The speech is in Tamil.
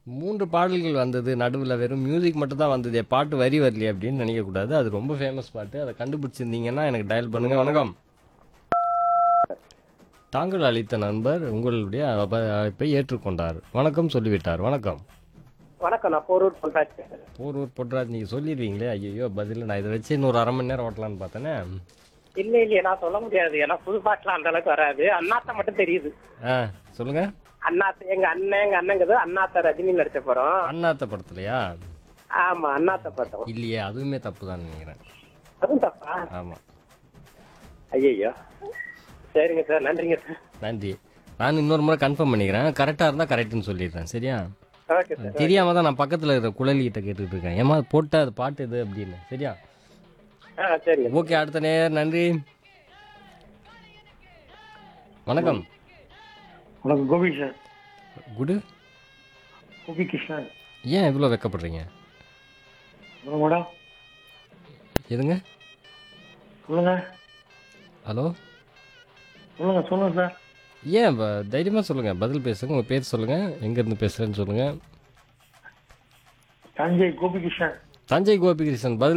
மூன்று பாடல்கள் வந்தது நடுவில் வெறும் மியூசிக் மட்டும் தான் வந்தது பாட்டு வரி வரலையே அப்படின்னு நினைக்கக்கூடாது அது ரொம்ப ஃபேமஸ் பாட்டு அதை கண்டுபிடிச்சிருந்தீங்கன்னா எனக்கு டயல் பண்ணுங்க வணக்கம் தாங்கள் அளித்த நண்பர் உங்களுடைய அப- அழைப்பை ஏற்றுக்கொண்டார் வணக்கம் சொல்லிவிட்டார் வணக்கம் வணக்கம் நான் போரூர் பொள்ளாச்சி போரூர் பொட்ராஜ் நீங்கள் சொல்லிடுவீங்களே ஐயோ பதில் நான் இதை வச்சு இன்னொரு அரை மணி நேரம் ஓட்டலான்னு பார்த்தேனே இல்ல இல்லையே நான் சொல்ல முடியாது ஏன்னா புது பாட்டுலாம் அந்த அளவுக்கு வராது அண்ணாத்த மட்டும் தெரியுது ஆ சொல்லுங்க அண்ணாத்த எங்க அண்ணன் எங்க அண்ணங்கிறது அண்ணாத்த ரஜினி நடிச்ச படம் அண்ணாத்த படத்துலையா ஆமா அண்ணாத்த படம் இல்லையே அதுவுமே தப்பு தான் நினைக்கிறேன் அதுவும் தப்பா ஆமாம் ஐயோ சரிங்க சார் நன்றிங்க சார் நன்றி நான் இன்னொரு முறை கன்ஃபார்ம் பண்ணிக்கிறேன் கரெக்டாக இருந்தால் கரெக்டுன்னு சொல்லிடுறேன் சரியா ஓகே சார் தெரியாம தான் நான் பக்கத்தில் இருக்கிற குழலிகிட்ட கேட்டுட்டு இருக்கேன் ஏமா போட்ட அது பாட்டு இது அப்படின்னு சரியா ஆ சரிங்க ஓகே அடுத்த நேர் நன்றி வணக்கம் வணக்கம் கோபி சார் குடு கோபி கிருஷ்ணன் ஏன் இவ்வளோ வெக்கப்படுறீங்க சொல்லுங்க மேடம் எதுங்க சொல்லுங்க ஹலோ சொல்லுங்க சொல்லுங்க சார் ஏன் ப- தைரியமா சொல்லுங்க பதில் பேசுங்க உங்க பேர் சொல்லுங்க எங்க இருந்து பேசுறேன்னு சொல்லுங்க தஞ்சை கோபி கிருஷ்ணன் தஞ்சை கோபிகிருஷ்ணன் பதில்